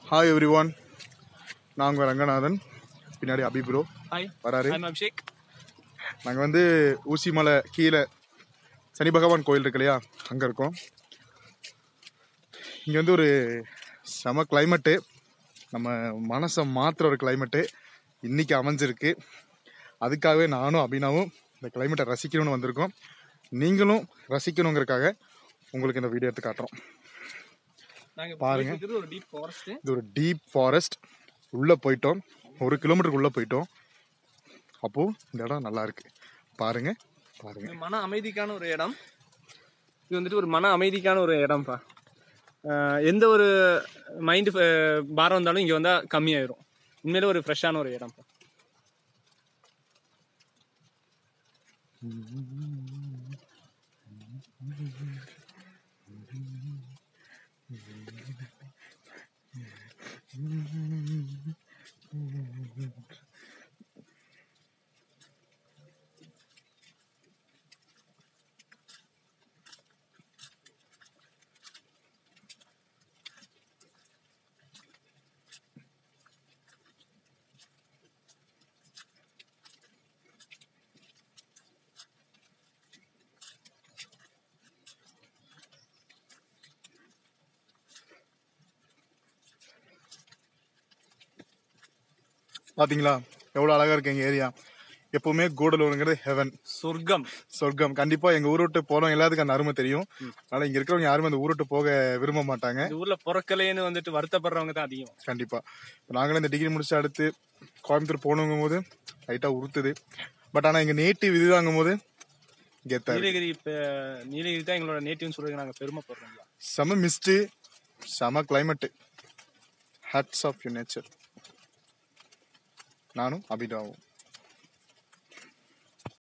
Hi every one நான் உங்கள் ரங்கநாதன் பின்னாடி அபி ப்ரோ ஹாய் வராரு ஐம் அபிஷேக் நாங்கள் வந்து ஊசி மலை கீழே சனி பகவான் கோயில் இருக்கு இல்லையா அங்கே இருக்கோம் இங்கே வந்து ஒரு செம கிளைமேட்டு நம்ம மனசை மாற்றுற ஒரு கிளைமேட்டு இன்னைக்கு அமைஞ்சிருக்கு அதுக்காகவே நானும் அபினாவும் இந்த கிளைமேட்டை ரசிக்கணும்னு வந்திருக்கோம் நீங்களும் ரசிக்கணுங்கிறதுக்காக உங்களுக்கு இந்த வீடியோ எடுத்து காட்டுறோம் நாங்க பாருங்க. பாருங்க ஒரு டீப் ஃபாரஸ்ட் இது ஒரு டீப் ஃபாரஸ்ட் உள்ளே போயிட்டோம் ஒரு கிலோமீட்டருக்கு உள்ளே போயிட்டோம் அப்போது இந்த இடம் நல்லா இருக்கு பாருங்க பாருங்க மன அமைதிக்கான ஒரு இடம் இது வந்துட்டு ஒரு மன அமைதிக்கான ஒரு இடம்ப்பா ஆஹ் எந்த ஒரு மைண்டு பாரம் வந்தாலும் இங்க வந்தா கம்மியாயிரும் உண்மையிலே ஒரு ஃப்ரெஷ்ஷான ஒரு இடம்ப்பா பாத்தீங்களா எவ்வளவு அழகா இருக்கு எங்க ஏரியா எப்பவுமே கூடலூருங்கிறது ஹெவன் சொர்க்கம் சொர்க்கம் கண்டிப்பா எங்க ஊரை விட்டு போறோம் எல்லாத்துக்கும் அந்த அருமை தெரியும் அதனால இங்க இருக்கிறவங்க யாருமே அந்த ஊரை விட்டு போக விரும்ப மாட்டாங்க இந்த ஊர்ல பிறக்கலைன்னு வந்துட்டு வருத்தப்படுறவங்க தான் அதிகம் கண்டிப்பா இப்ப நாங்களும் இந்த டிகிரி முடிச்சு அடுத்து கோயம்புத்தூர் போகணுங்கும் போது லைட்டா உறுத்துது பட் ஆனா எங்க நேட்டிவ் இதுதாங்கும் போது கெத்தா இருக்கு. நீலகிரி இப்ப நீலகிரி தான் எங்களோட நேட்டிவ்னு சொல்றதுக்கு நாங்க பெருமைப்படுறோம் செம மிஸ்ட் செம climate hats off you nature நானும் அபிதாவும்